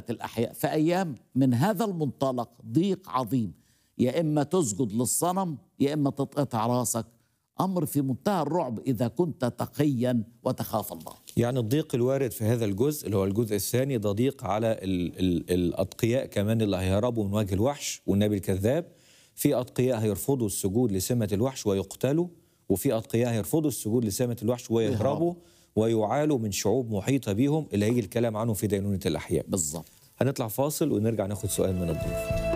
الأحياء في أيام من هذا المنطلق ضيق عظيم يا إما تسجد للصنم يا إما تتقطع راسك أمر في منتهى الرعب إذا كنت تقيا وتخاف الله يعني الضيق الوارد في هذا الجزء اللي هو الجزء الثاني ده ضيق على ال ال الأتقياء كمان اللي هيهربوا من وجه الوحش والنبي الكذاب في أتقياء هيرفضوا السجود لسمة الوحش ويقتلوا وفي أتقياء هيرفضوا السجود لسمة الوحش ويهربوا ويعالوا من شعوب محيطة بيهم اللي هيجي الكلام عنه في دينونة الأحياء بالظبط هنطلع فاصل ونرجع ناخد سؤال من الضيوف